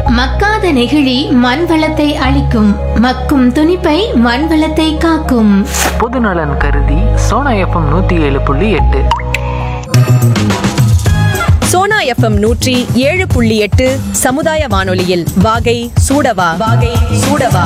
மக்காத நெகிழி மண் வளத்தை அழிக்கும் மக்கும் துணிப்பை மண் வளத்தை காக்கும் பொதுநலன் கருதி சோனா எஃப்எம் நூற்றி ஏழு புள்ளி எட்டு சோனா எஃப்எம் நூற்றி ஏழு புள்ளி எட்டு சமுதாய வானொலியில் வாகை சூடவா வாகை சூடவா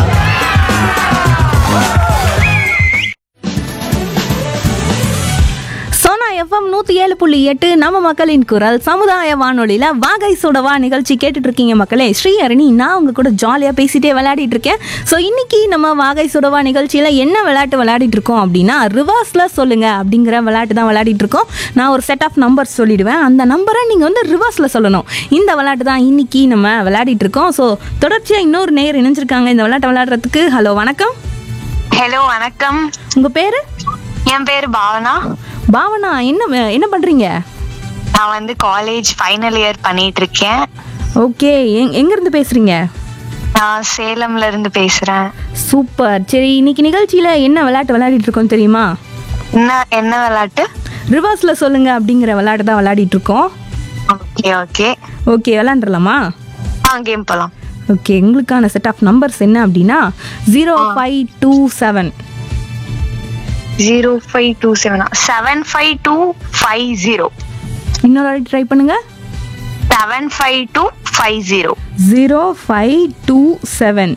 சோனா எஃப்எம் நூற்றி ஏழு புள்ளி எட்டு நம்ம மக்களின் குரல் சமுதாய வானொலியில் வாகை சுடவா நிகழ்ச்சி கேட்டுட்டு இருக்கீங்க மக்களே ஸ்ரீ அருணி நான் உங்க கூட ஜாலியாக பேசிட்டே விளையாடிட்டு இருக்கேன் ஸோ இன்னைக்கு நம்ம வாகை சுடவா நிகழ்ச்சியில் என்ன விளையாட்டு விளையாடிட்டு இருக்கோம் அப்படின்னா ரிவர்ஸில் சொல்லுங்க அப்படிங்கிற விளையாட்டு தான் விளையாடிட்டு இருக்கோம் நான் ஒரு செட் ஆஃப் நம்பர்ஸ் சொல்லிடுவேன் அந்த நம்பரை நீங்கள் வந்து ரிவர்ஸில் சொல்லணும் இந்த விளையாட்டு தான் இன்னைக்கு நம்ம விளையாடிட்டு இருக்கோம் ஸோ தொடர்ச்சியாக இன்னொரு நேர் இணைஞ்சிருக்காங்க இந்த விளையாட்டை விளையாடுறதுக்கு ஹலோ வணக்கம் ஹலோ வணக்கம் உங்கள் பேர் என் பேர் பாவனா பாவனா என்ன என்ன பண்ணுறீங்க நான் வந்து காலேஜ் ஃபைனல் இயர் பண்ணிட்டு இருக்கேன் ஓகே எங் எங்கேருந்து பேசுகிறீங்க நான் சேலம்ல இருந்து பேசுறேன் சூப்பர் சரி இன்னைக்கு நிகழ்ச்சியில் என்ன விளையாட்டு விளையாடிட்டு இருக்கோம் தெரியுமா என்ன என்ன விளையாட்டு ரிவர்ஸில் சொல்லுங்க அப்படிங்கிற விளையாட்டு தான் விளையாடிட்டு இருக்கோம் ஓகே ஓகே ஓகே விளையாண்டுலாமா ஆ கேம் போலாம் ஓகே உங்களுக்கான செட் ஆஃப் நம்பர்ஸ் என்ன அப்படின்னா zero five two seven zero five two செவனா seven five two five zero இன்னொரு வாட்டி ட்ரை பண்ணுங்க seven five two five zero zero five two seven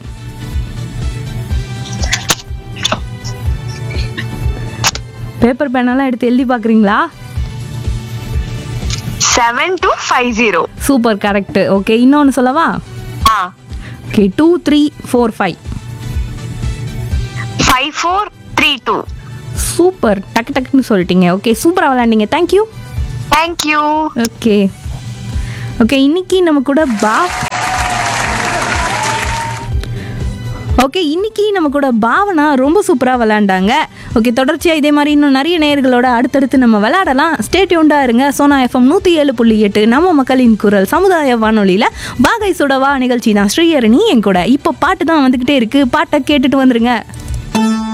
paper பேனெல்லாம் எடுத்து எழுதி பார்க்குறீங்களா seven two five zero super correct okay இன்னொன்று சொல்லவா ஆ okay two three four five five four three two super டக்கு டக்குன்னு சொல்லிட்டீங்க ஓகே சூப்பராக விளையாண்டீங்க தேங்க்யூ தேங்க்யூ ஓகே ஓகே இன்னைக்கு நம்ம கூட பா ஓகே இன்னைக்கு நம்ம கூட பாவனா ரொம்ப சூப்பராக விளையாண்டாங்க ஓகே தொடர்ச்சியாக இதே மாதிரி இன்னும் நிறைய நேயர்களோட அடுத்தடுத்து நம்ம விளையாடலாம் ஸ்டேட்யூண்டாக இருங்க சோனா எஃப்எம் நூற்றி ஏழு புள்ளி எட்டு நம்ம மக்களின் குரல் சமுதாய வானொலியில் பாகை சுடவா நிகழ்ச்சி தான் ஸ்ரீஹரணி என் கூட இப்போ பாட்டு தான் வந்துக்கிட்டே இருக்குது பாட்டை கேட்டுட்டு வந்துருங்க